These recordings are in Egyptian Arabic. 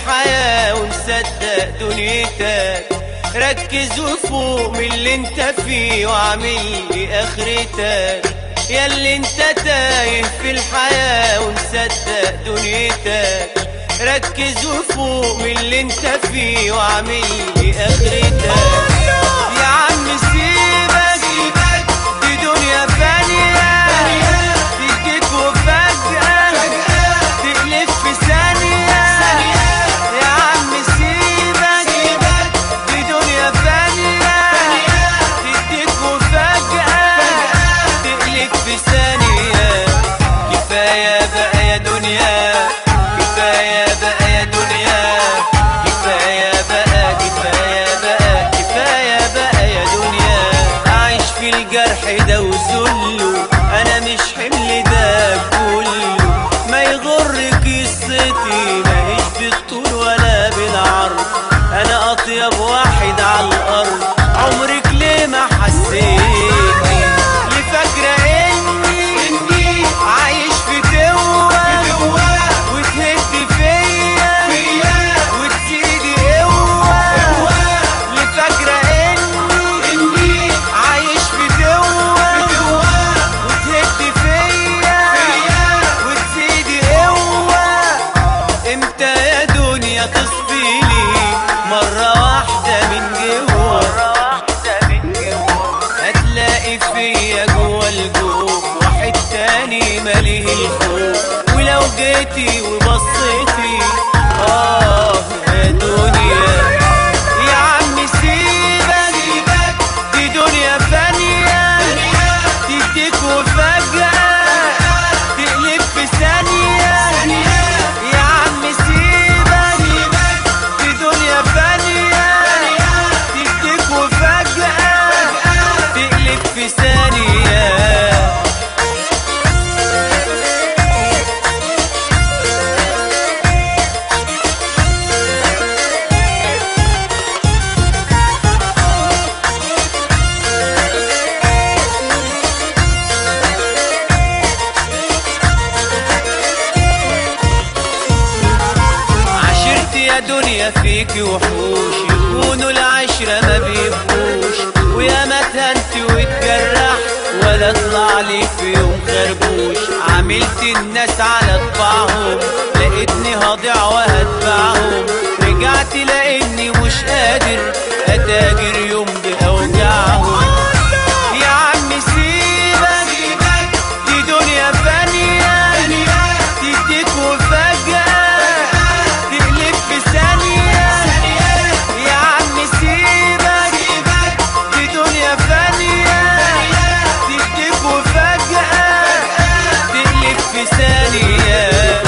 الحياة ونصدق دنيتك ركز وفوق من اللي انت فيه واعمل لي اخرتك يا اللي انت تايه في الحياة ونصدق دنيتك ركز وفوق من اللي انت فيه واعمل لي اخرتك يا عم سيبك دي دنيا فانية تجيك وفجأة تقلب في ثانية يا عم سيبك دي دنيا فانية تديك وفجأة تقلب في ثانية كفاية بقى يا دنيا كفاية بقى يا دنيا كفاية بقى كفاية بقى كفاية بقى يا دنيا أعيش في الجرح ده وذله أنا مش حمل ده كله ما يغر قصتي ماهيش بالطول ولا بالعرض أنا أطيب واحد على الأرض عمرك ليه ما حسيتي ليه فاكرة إني عايش في توه وتهد فيا وتزيدي قوة ليه فاكرة إني عايش في توه وتهد فيا وتزيدي قوة امتى يا دنيا تصفيلي مرة واحدة من جوا هتلاقي فيا جوا الجوف واحد تاني ماليه الخوف ولو جيتي وبصيتي اه يا دنيا يا عم سيبك دي دنيا فانية تديك وفجأة تقلب في ثانية يا عم سيبك دي دنيا فانية تديك وفجأة تقلب في ثانية عشرت يا دنيا فيك وحوش يكونوا العشرة ما بيبقوش ويا ما تهنت واتجرح ولا طلع لي في يوم خربوش عملت الناس على طباعهم لقيتني هضيع وهتبعهم رجعت لاني مش قادر اتاجر يوم باوجاعهم يا عم سيبك دي دنيا فانية تديك وفجأة تقلب في ثانية يا عم سيبك دي دنيا فانية تديك وفجأة تقلب في ثانية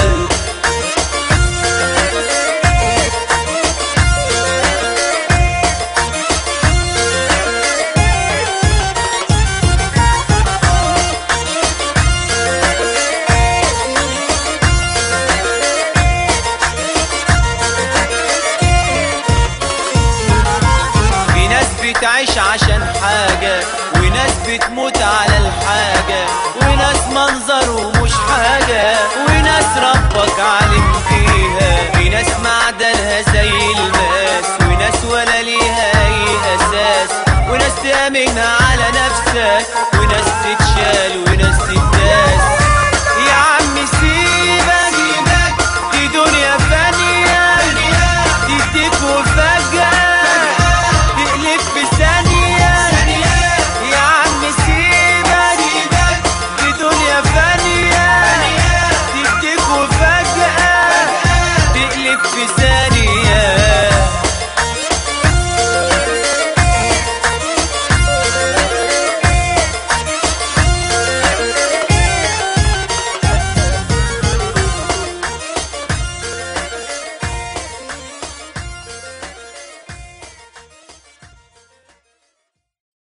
في ناس بتعيش عشان حاجة وناس بتموت على الحاجة وناس منظر ومش حاجة وناس ربك عالم فيها في ناس معدنها زي الماس وناس ولا ليها أي أساس وناس تأمنها